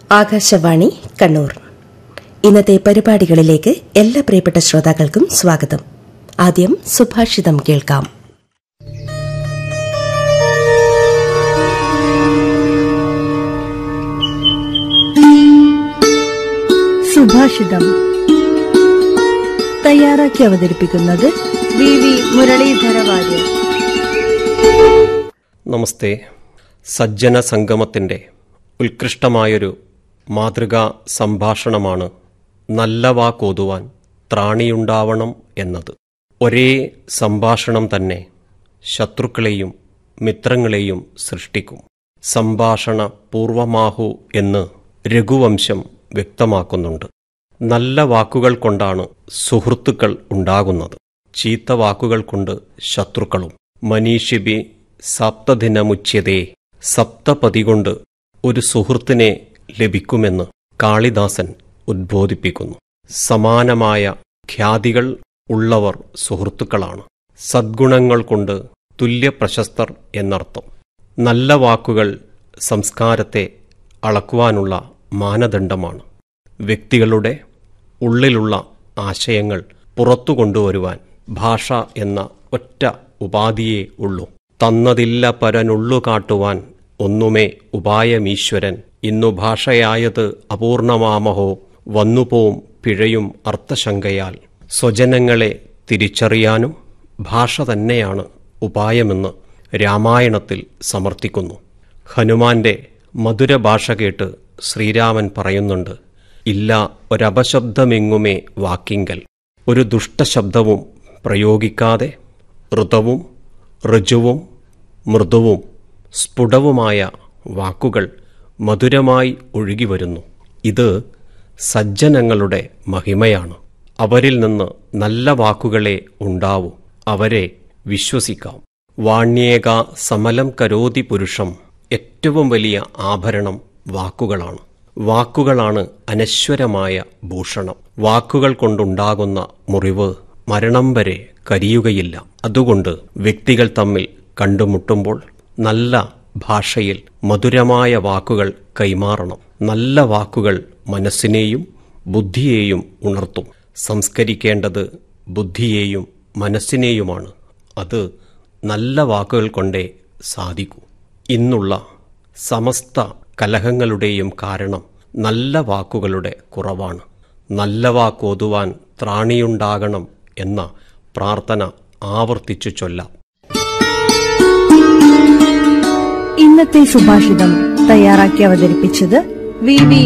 ആകാശവാണി കണ്ണൂർ ഇന്നത്തെ പരിപാടികളിലേക്ക് എല്ലാ പ്രിയപ്പെട്ട ശ്രോതാക്കൾക്കും സ്വാഗതം ആദ്യം സുഭാഷിതം കേൾക്കാം സുഭാഷിതം തയ്യാറാക്കി അവതരിപ്പിക്കുന്നത് വി വി മുരളീധര വാര്യർ നമസ്തേ സജ്ജന സംഗമത്തിൻ്റെ ഉത്കൃഷ്ടമായൊരു മാതൃകാ സംഭാഷണമാണ് നല്ല വാക്കോതുവാൻ ത്രാണിയുണ്ടാവണം എന്നത് ഒരേ സംഭാഷണം തന്നെ ശത്രുക്കളെയും മിത്രങ്ങളെയും സൃഷ്ടിക്കും സംഭാഷണ പൂർവമാഹു എന്ന് രഘുവംശം വ്യക്തമാക്കുന്നുണ്ട് നല്ല വാക്കുകൾ കൊണ്ടാണ് സുഹൃത്തുക്കൾ ഉണ്ടാകുന്നത് ചീത്ത വാക്കുകൾ കൊണ്ട് ശത്രുക്കളും മനീഷിബി സപ്തദിനമുച്യതേ സപ്തപതി കൊണ്ട് ഒരു സുഹൃത്തിനെ ലഭിക്കുമെന്ന് കാളിദാസൻ ഉദ്ബോധിപ്പിക്കുന്നു സമാനമായ ഖ്യാതികൾ ഉള്ളവർ സുഹൃത്തുക്കളാണ് സദ്ഗുണങ്ങൾ കൊണ്ട് തുല്യ പ്രശസ്തർ എന്നർത്ഥം നല്ല വാക്കുകൾ സംസ്കാരത്തെ അളക്കുവാനുള്ള മാനദണ്ഡമാണ് വ്യക്തികളുടെ ഉള്ളിലുള്ള ആശയങ്ങൾ പുറത്തു കൊണ്ടുവരുവാൻ ഭാഷ എന്ന ഒറ്റ ഉപാധിയേ ഉള്ളൂ തന്നതില്ല പരനുള്ളു കാട്ടുവാൻ ഒന്നുമേ ഉപായമീശ്വരൻ ഇന്നു ഭാഷയായത് അപൂർണമാമഹോ വന്നുപോം പിഴയും അർത്ഥശങ്കയാൽ സ്വജനങ്ങളെ തിരിച്ചറിയാനും ഭാഷ തന്നെയാണ് ഉപായമെന്ന് രാമായണത്തിൽ സമർത്ഥിക്കുന്നു ഹനുമാന്റെ മധുര ഭാഷ കേട്ട് ശ്രീരാമൻ പറയുന്നുണ്ട് ഇല്ല ഒരപശബ്ദമെങ്ങുമേ വാക്കിങ്കൽ ഒരു ദുഷ്ടശബ്ദവും പ്രയോഗിക്കാതെ ഋതവും ഋജുവും മൃദുവും സ്ഫുടവുമായ വാക്കുകൾ മധുരമായി ഒഴുകിവരുന്നു ഇത് സജ്ജനങ്ങളുടെ മഹിമയാണ് അവരിൽ നിന്ന് നല്ല വാക്കുകളെ ഉണ്ടാവൂ അവരെ വിശ്വസിക്കാം വാണ്യേക സമലം കരോതി പുരുഷം ഏറ്റവും വലിയ ആഭരണം വാക്കുകളാണ് വാക്കുകളാണ് അനശ്വരമായ ഭൂഷണം വാക്കുകൾ കൊണ്ടുണ്ടാകുന്ന മുറിവ് മരണം വരെ കരിയുകയില്ല അതുകൊണ്ട് വ്യക്തികൾ തമ്മിൽ കണ്ടുമുട്ടുമ്പോൾ നല്ല ഭാഷയിൽ മധുരമായ വാക്കുകൾ കൈമാറണം നല്ല വാക്കുകൾ മനസ്സിനെയും ബുദ്ധിയെയും ഉണർത്തും സംസ്കരിക്കേണ്ടത് ബുദ്ധിയെയും മനസ്സിനെയുമാണ് അത് നല്ല വാക്കുകൾ കൊണ്ടേ സാധിക്കൂ ഇന്നുള്ള സമസ്ത കലഹങ്ങളുടെയും കാരണം നല്ല വാക്കുകളുടെ കുറവാണ് നല്ല വാക്കോതുവാൻ ത്രാണിയുണ്ടാകണം എന്ന പ്രാർത്ഥന ആവർത്തിച്ചു ചൊല്ലാം ഇന്നത്തെ സുഭാഷിതം തയ്യാറാക്കി അവതരിപ്പിച്ചത് വി വി